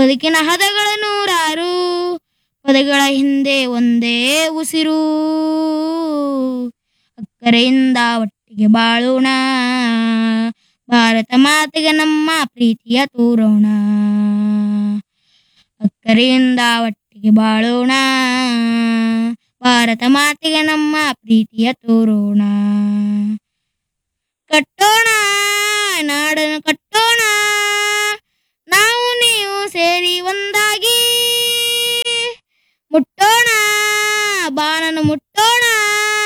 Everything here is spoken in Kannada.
ಬದುಕಿನ ಹದಗಳ ನೂರಾರು ಪದಗಳ ಹಿಂದೆ ಒಂದೇ ಉಸಿರು ಅಕ್ಕರೆಯಿಂದ ಒಟ್ಟಿಗೆ ಬಾಳೋಣ ಭಾರತ ಮಾತೆಗೆ ನಮ್ಮ ಪ್ರೀತಿಯ ತೋರೋಣ ಅಕ್ಕರೆಯಿಂದ ಒಟ್ಟಿಗೆ ಬಾಳೋಣ ಭಾರತ ಮಾತೆಗೆ ನಮ್ಮ ಪ್ರೀತಿಯ ತೋರೋಣ ಕಟ್ಟೋಣ ನಾಡನ್ನು ಕಟ್ಟೋಣ ನಾವು ನೀವು ಸೇರಿ ಒಂದಾಗಿ